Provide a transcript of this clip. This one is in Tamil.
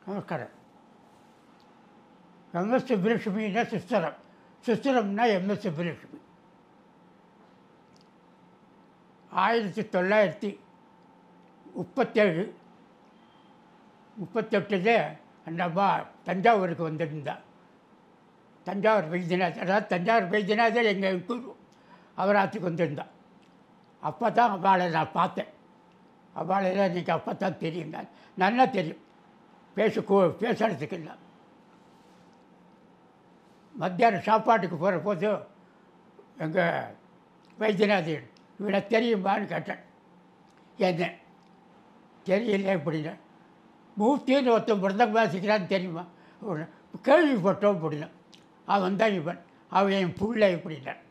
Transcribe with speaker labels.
Speaker 1: நமஸ்காரம் எம்எஸ் சுப்புலட்சுமின்னா சிஸ்டரம் சிஸ்டரம்னா எம்எஸ் சுப்புலட்சுமி ஆயிரத்தி தொள்ளாயிரத்தி முப்பத்தேழு முப்பத்தெட்டுல அந்த அம்மா தஞ்சாவூருக்கு வந்திருந்தா தஞ்சாவூர் வைத்தியநாதர் அதாவது தஞ்சாவூர் வைத்தியநாதர் எங்கள் குரு அவராத்துக்கு வந்திருந்தா அப்போ தான் அவளை நான் பார்த்தேன் அவளை எனக்கு அப்போ தான் தெரியும் நான் நல்லா தெரியும் பேச கூ பேசுறதுக்கு இல்லை மத்தியானம் சாப்பாட்டுக்கு போகிற போது எங்கள் வைத்தியநாதன் இவனை தெரியுமான்னு கேட்டேன் என்ன தெரியல அப்படின்னா மூர்த்தின்னு ஒருத்தன் மிருதம் வாசிக்கிறான்னு தெரியுமா உடனே, கேள்விப்பட்டோம் அப்படின்னா அவன் தான் இவன் அவன் என் புள்ள இப்படின்னான்